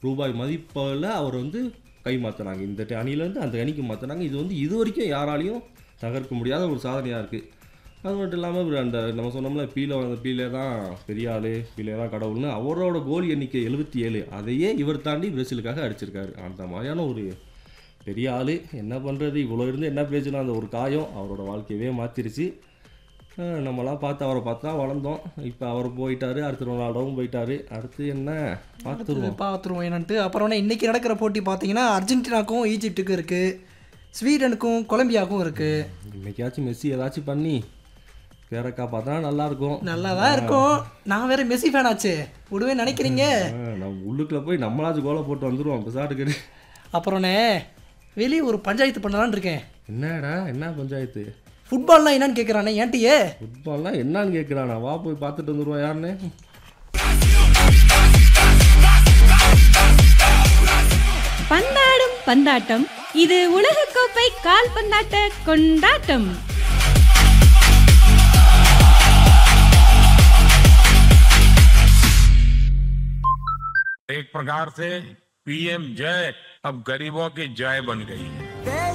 ரூபாய் மதிப்பில் அவர் வந்து கை மாற்றினாங்க இந்த ட- அணியிலேருந்து அந்த அணிக்கு மாற்றினாங்க இது வந்து இது வரைக்கும் யாராலையும் தகர்க்க முடியாத ஒரு சாதனையாக இருக்குது அது மட்டும் இல்லாமல் அந்த நம்ம சொன்னோம்ல பீலே அந்த பீலே தான் பெரிய ஆள் பீலே தான் கடவுள்னு அவரோட கோல் எண்ணிக்கை எழுபத்தி ஏழு அதையே இவர் தாண்டி பிரேசிலுக்காக அடிச்சிருக்காரு அந்த மாதிரியான ஒரு பெரிய ஆள் என்ன பண்ணுறது இவ்வளோ இருந்து என்ன பேசணும் அந்த ஒரு காயம் அவரோட வாழ்க்கையவே மாற்றிருச்சு நம்மலாம் பார்த்து அவரை பார்த்து தான் வளர்ந்தோம் இப்போ அவர் போயிட்டாரு அடுத்து ரொனால்டோவும் போயிட்டாரு அடுத்து என்ன பார்த்துருவோம் பார்த்துருவோம் என்னன்ட்டு அப்புறம் என்ன இன்னைக்கு நடக்கிற போட்டி பார்த்தீங்கன்னா அர்ஜென்டினாக்கும் ஈஜிப்ட்டுக்கும் இருக்குது ஸ்வீடனுக்கும் கொலம்பியாவுக்கும் இருக்குது இன்னைக்காச்சும் மெஸ்ஸி ஏதாச்சும் பண்ணி பேரை காப்பாற்றினா நல்லாயிருக்கும் நல்லா தான் இருக்கும் நான் வேற மெஸ்ஸி ஃபேன் ஆச்சு விடுவே நினைக்கிறீங்க நம்ம உள்ளுக்குள்ளே போய் நம்மளாச்சும் கோலை போட்டு வந்துடுவோம் பிசாட்டுக்கு அப்புறம்ண்ணே வெளியே ஒரு பஞ்சாயத்து பண்ணலான்னு இருக்கேன் என்னடா என்ன பஞ்சாயத்து ஃபுட்பால்னா என்னன்னு கேட்குறானே ஏன்ட்டியே ஃபுட்பால்லாம் என்னன்னு கேட்குறானா வா போய் பார்த்துட்டு வந்துடுவோம் யாருன்னு பந்தாடும் பந்தாட்டம் இது உலகக்கோப்பை கால்பந்தாட்ட கொண்டாட்டம் एक प्रकार से पीएम जय अब गरीबों की जय बन गई है